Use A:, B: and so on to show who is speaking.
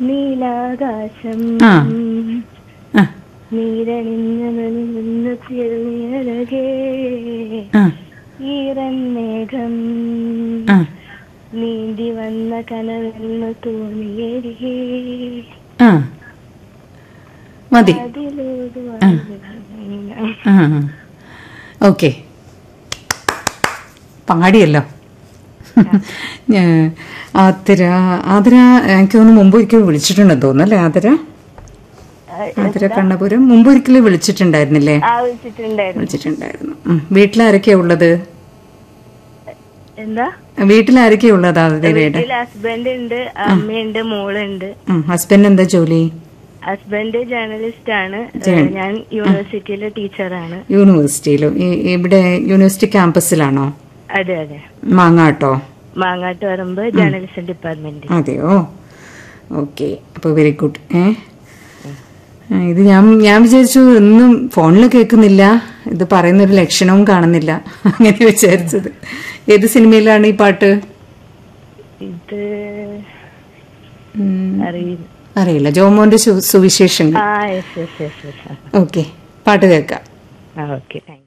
A: നീലാകാശം
B: ആ. ആ
A: നീരണിഞ്ഞു നിന്ന് ചെറിയഴകേ
B: ആ
A: ഈറൻ മേഘം
B: ആ
A: നീന്തി വന്ന കനവെന്ന് തോന്നിയരികേ
B: ആ മതി
A: അതിലൂടെ
B: ആ ഓക്കെ പാടിയല്ലോ ഞാ- ആതിര ആതിര എനിക്ക് തോന്നുന്നു മുമ്പ് ഒരിക്കലും വിളിച്ചിട്ടുണ്ടെന്ന് തോന്നുന്നു അല്ലേ ആതിര ആതിര കണ്ണപുരം മുമ്പ് ഒരിക്കലും വിളിച്ചിട്ടുണ്ടായിരുന്നില്ലേ
A: ആവശ്യത്തിണ്ടായിരുന്നു
B: വിളിച്ചിട്ടുണ്ടായിരുന്നു ഉം. വീട്ടിലാരൊക്കെയാ ഉള്ളത്
A: എന്താ
B: വീട്ടിലാരൊക്കെയാ ഉള്ളത് ആതിരയുടെ
A: വീട്ടിൽ ഹസ്ബൻഡ് ഉണ്ട് അമ്മയുണ്ട് മോളുണ്ട്
B: ഹസ്ബൻഡ് എന്താ ജോലി
A: ഹസ്ബൻഡ് ജേർണലിസ്റ്റ് ആണ്
B: ജേർണ-
A: ഞാൻ യൂണിവേഴ്സിറ്റിയിലെ ടീച്ചറാണ്
B: യൂണിവേഴ്സിറ്റിയിലോ ഈ- ഇവിടെ യൂണിവേഴ്സിറ്റി ക്യാമ്പസിലാണോ
A: അതെ അതെ
B: മാങ്ങാട്ടോ
A: മാങ്ങാട്ട് പറമ്പ് ജേർണലിസം ഡിപ്പാർട്ട്മെന്റ്
B: അതെയോ ഓക്കെ അപ്പോൾ വെരി ഗുഡ് ഏ ആ, ഇത് ഞാൻ ഞാൻ വിചാരിച്ചു ഒന്നും ഫോണിൽ കേൾക്കുന്നില്ല ഇത് പറയുന്ന ഒരു ലക്ഷണവും കാണുന്നില്ല അങ്ങനെ വിചാരിച്ചത് ഏത് സിനിമയിലാണ് ഈ പാട്ട്
A: ഇത്
B: ഉം,
A: അറിയില്ല
B: അറിയില്ല ജോമോന്റെ സു- സുവിശേഷങ്ങൾ
A: ആ yes yes yes yes
B: okay പാട്ട് കേൾക്കാം
A: ആ ഓക്കെ താങ്ക്